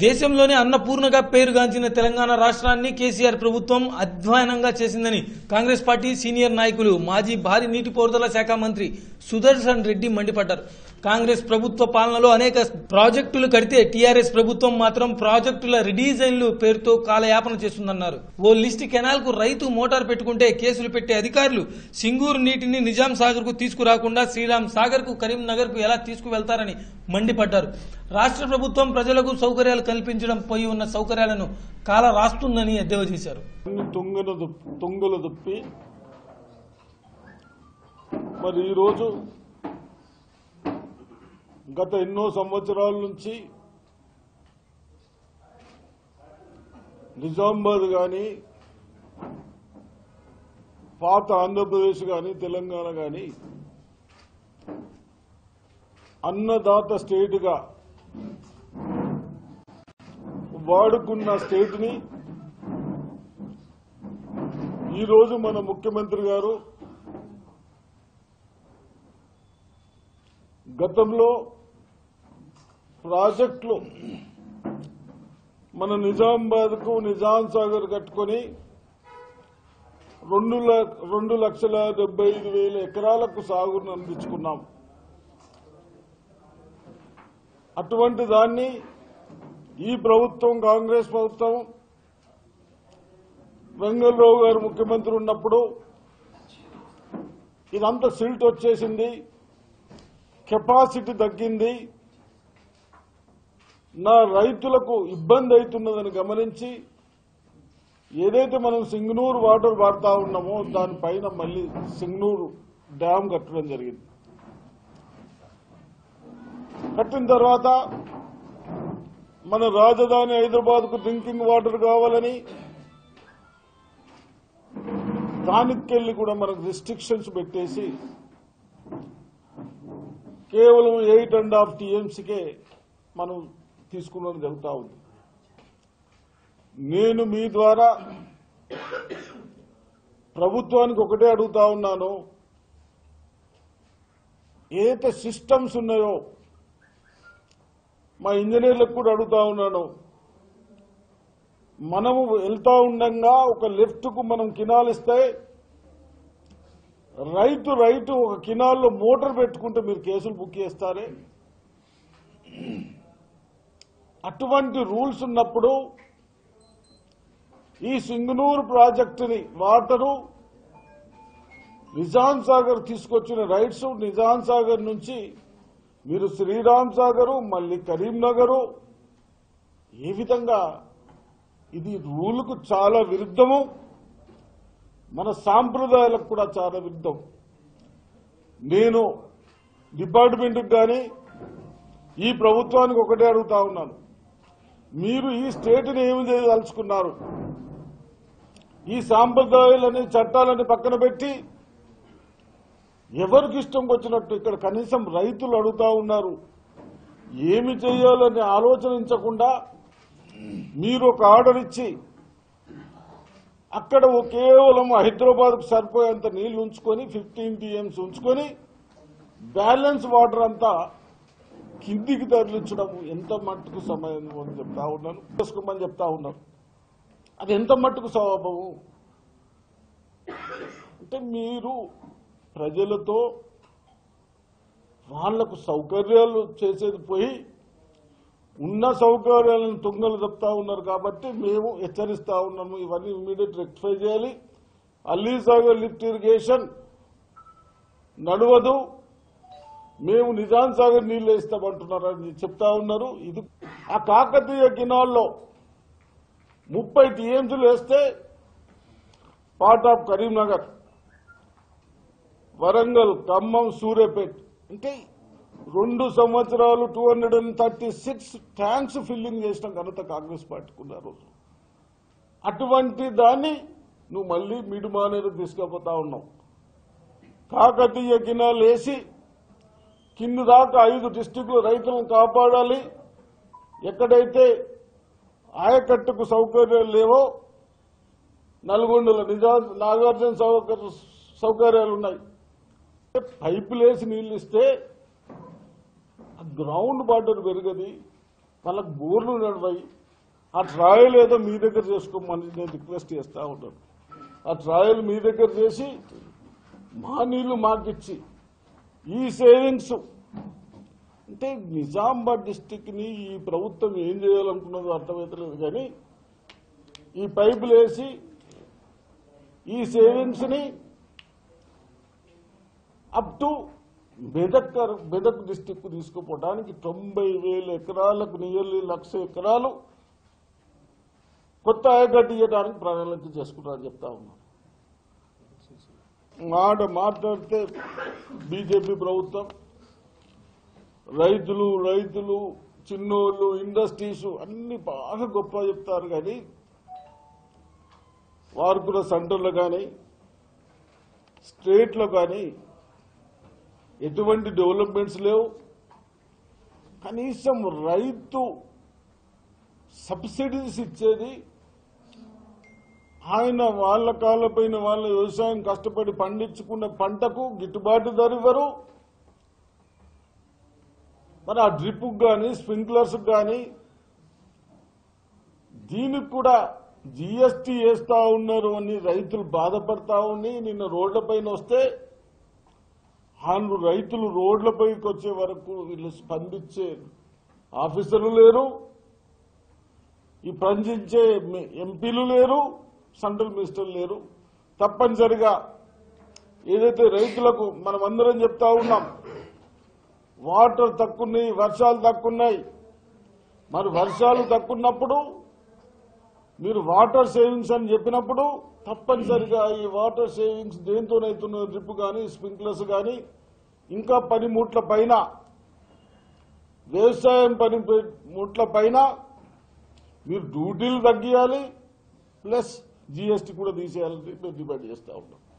దేశంలోనే అన్నపూర్ణగా పేరుగాంచిన తెలంగాణ రాష్ట్రాన్ని కేసీఆర్ ప్రభుత్వం అధ్వానంగా చేసిందని కాంగ్రెస్ పార్టీ సీనియర్ నాయకులు మాజీ భారీ నీటిపారుదల శాఖ మంత్రి సుదర్శన్ రెడ్డి మండిపడ్డారు కాంగ్రెస్ ప్రభుత్వ పాలనలో అనేక ప్రాజెక్టులు కడితే టీఆర్ఎస్ ప్రభుత్వం మాత్రం ప్రాజెక్టుల రిడిజైన్లు పేరుతో కాలయాపన చేస్తుందన్నారు ఓ లిస్ట్ కెనాల్ కు రైతు మోటార్ పెట్టుకుంటే కేసులు పెట్టే అధికారులు సింగూరు నీటిని నిజాం సాగర్ కు తీసుకురాకుండా శ్రీరామ్ సాగర్ కు కరీంనగర్ కు ఎలా తీసుకువెళ్తారని మండిపడ్డారు రాష్ట్ర ప్రభుత్వం ప్రజలకు సౌకర్యాలు కల్పించడం పోయి ఉన్న సౌకర్యాలను కాల రాస్తుందని ఎద్దేవా చేశారు అన్ని తుంగన దుప్- తుంగలు దుప్పి మరి ఈరోజు గత ఎన్నో సంవత్సరాల నుంచి నిజామాబాద్ కానీ పాత ఆంధ్రప్రదేశ్ కానీ తెలంగాణ కానీ అన్నదాత స్టేట్గా వాడుకున్న స్టేట్ని ఈరోజు మన ముఖ్యమంత్రి గారు గతంలో ప్రాజెక్టులు మన నిజామాబాద్కు నిజాం సాగర్ కట్టుకొని రెండు ల- రెండు లక్షల డెబ్బై ఐదు వేల ఎకరాలకు సాగును అందించుకున్నాం అటువంటి దాన్ని ఈ ప్రభుత్వం కాంగ్రెస్ ప్రభుత్వం వెంగళరావు గారు ముఖ్యమంత్రి ఉన్నప్పుడు ఇదంతా సిల్ట్ వచ్చేసింది కెపాసిటీ తగ్గింది నా రైతులకు ఇబ్బంది అవుతున్నదని గమనించి ఏదైతే మనం సింగనూరు వాటర్ వాడుతా ఉన్నామో దానిపైన మళ్ళీ సింగనూరు డ్యామ్ కట్టడం జరిగింది కట్టిన తర్వాత మన రాజధాని హైదరాబాద్కు డ్రింకింగ్ వాటర్ కావాలని దానికెళ్ళి కూడా మనకు రిస్ట్రిక్షన్స్ పెట్టేసి కేవలం ఎయిట్ అండ్ హాఫ్ టీఎంసీకే మనం తీసుకున్నది జరుగుతూ ఉంది నేను మీ ద్వారా ప్రభుత్వానికి ఒకటే అడుగుతా ఉన్నాను ఏదైతే సిస్టమ్స్ ఉన్నాయో మా ఇంజనీర్లకు కూడా అడుగుతా ఉన్నాను మనము వెళ్తా ఉండంగా ఒక లెఫ్ట్ కు మనం కినాల్ ఇస్తే రైతు రైతు ఒక కినాల్లో మోటార్ పెట్టుకుంటే మీరు కేసులు బుక్ చేస్తారే అటువంటి రూల్స్ ఉన్నప్పుడు ఈ సింగనూరు ప్రాజెక్టుని వాటరు నిజాం సాగర్ తీసుకొచ్చిన రైట్స్ నిజాం సాగర్ నుంచి మీరు శ్రీరామ్ సాగరు మళ్ళీ కరీంనగరు ఏ విధంగా ఇది రూలుకు చాలా విరుద్ధము మన సాంప్రదాయాలకు కూడా చాలా విరుద్ధం నేను డిపార్ట్మెంట్కి కానీ ఈ ప్రభుత్వానికి ఒకటే అడుగుతా ఉన్నాను మీరు ఈ స్టేట్ని ఏమి చేయదలుచుకున్నారు ఈ సాంప్రదాయాలని చట్టాలని పక్కన పెట్టి ఎవరికి ఇష్టం వచ్చినట్టు ఇక్కడ కనీసం రైతులు అడుగుతా ఉన్నారు ఏమి చేయాలని ఆలోచనించకుండా మీరు ఒక ఆర్డర్ ఇచ్చి అక్కడ ఓ కేవలం హైదరాబాద్కు సరిపోయేంత నీళ్లు ఉంచుకొని ఫిఫ్టీన్ టీఎంస్ ఉంచుకొని బ్యాలెన్స్ వాటర్ అంతా కిందికి తరలించడం ఎంత మట్టుకు సమయం అని చెప్తా ఉన్నాను చేసుకోమని చెప్తా ఉన్నాను అది ఎంత మట్టుకు స్వభావం అంటే మీరు ప్రజలతో వాళ్లకు సౌకర్యాలు చేసేది పోయి ఉన్న సౌకర్యాలను తుంగలు చెప్తా ఉన్నారు కాబట్టి మేము హెచ్చరిస్తా ఉన్నాము ఇవన్నీ ఇమీడియట్ రెక్టిఫై చేయాలి అల్లీసాగర్ లిఫ్ట్ ఇరిగేషన్ నడవదు మేము నిజాం సాగర్ నీళ్లు వేస్తామంటున్నారని చెప్తా ఉన్నారు ఇది ఆ కాకతీయ కినాల్లో ముప్పై టీఎంసీలు వేస్తే పార్ట్ ఆఫ్ కరీంనగర్ వరంగల్ ఖమ్మం సూర్యాపేట్ అంటే రెండు సంవత్సరాలు two hundred and thirty six tanks filling చేసిన ఘనత కాంగ్రెస్ పార్టీకి ఉన్న రోజు అటువంటి దాన్ని నువ్వు మళ్ళీ మిడి మానేరు తీసుకుపోతా ఉన్నావు కాకతీయ కినాలు వేసి కింది దాకా ఐదు డిస్టిక్లు రైతులను కాపాడాలి ఎక్కడైతే ఆయకట్టుకు సౌకర్యాలు లేవో నల్గొండలో నిజా నాగార్జున సౌకర్య సౌకర్యాలు ఉన్నాయి పైపులు వేసి నీళ్ళు ఇస్తే ఆ గ్రౌండ్ వాటర్ పెరగది వాళ్ళకి బోర్లు నడవాయి ఆ ట్రయల్ ఏదో మీ దగ్గర చేసుకోమని నేను రిక్వెస్ట్ చేస్తా ఉన్నాను ఆ ట్రయల్ మీ దగ్గర చేసి మా నీళ్లు మాకిచ్చి ఈ సేవింగ్స్ అంటే నిజామాబాద్ డిస్టిక్ ని ఈ ప్రభుత్వం ఏం చేయాలనుకున్నదో అర్థమవుతలేదు కానీ ఈ పైపులు వేసి ఈ సేవింగ్స్ ని up to Medak Medak district తీసుకుపోవడానికి తొంభై వేల ఎకరాలకు నియర్లీ లక్ష ఎకరాలు కొత్త ఆయకట్టు ఇవ్వడానికి ప్రణాళిక చేసుకుంటారని చెప్తా ఉన్నాను మాట మాట్లాడితే బీజేపీ ప్రభుత్వం రైతులు రైతులు చిన్నోళ్ళు ఇండస్ట్రీస్ అన్ని బాగా గొప్ప చెప్తారు కానీ వారు కూడా సెంటర్లో కానీ స్టేట్లో కానీ ఎటువంటి డెవలప్మెంట్స్ లేవు కనీసం రైతు సబ్సిడీస్ ఇచ్చేది ఆయన వాళ్ళ కాళ్ళపైన వాళ్ళ వ్యవసాయం కష్టపడి పండించుకున్న పంటకు గిట్టుబాటు ధర ఇవ్వరు మరి ఆ డ్రిప్ కానీ స్ప్రింక్లర్స్ కానీ దీనికి కూడా జిఎస్టీ వేస్తా ఉన్నారు అని రైతులు బాధపడతా ఉండి నిన్న రోడ్లపైన వస్తే వాళ్ళు రైతులు రోడ్లపైకి వచ్చే వరకు వీళ్ళు స్పందించే ఆఫీసర్లు లేరు ఈ స్పందించే ఎం- ఎంపీలు లేరు సెంట్రల్ మినిస్టర్లు లేరు తప్పనిసరిగా ఏదైతే రైతులకు మనం అందరం చెప్తా ఉన్నాం వాటర్ తక్కున్నాయి వర్షాలు తక్కున్నాయి మరి వర్షాలు తక్కున్నప్పుడు మీరు వాటర్ సేవింగ్స్ అని చెప్పినప్పుడు తప్పనిసరిగా ఈ వాటర్ సేవింగ్స్ దేంతోనైతున్న డ్రిప్ కానీ స్ప్రింక్లర్స్ కానీ ఇంకా పనిముట్ల పైన వ్యవసాయం పని ముట్ల పైన మీరు డ్యూటీలు తగ్గియాలి ప్లస్ జీఎస్టీ కూడా తీసేయాలని మేము డిమాండ్ చేస్తా ఉన్నాం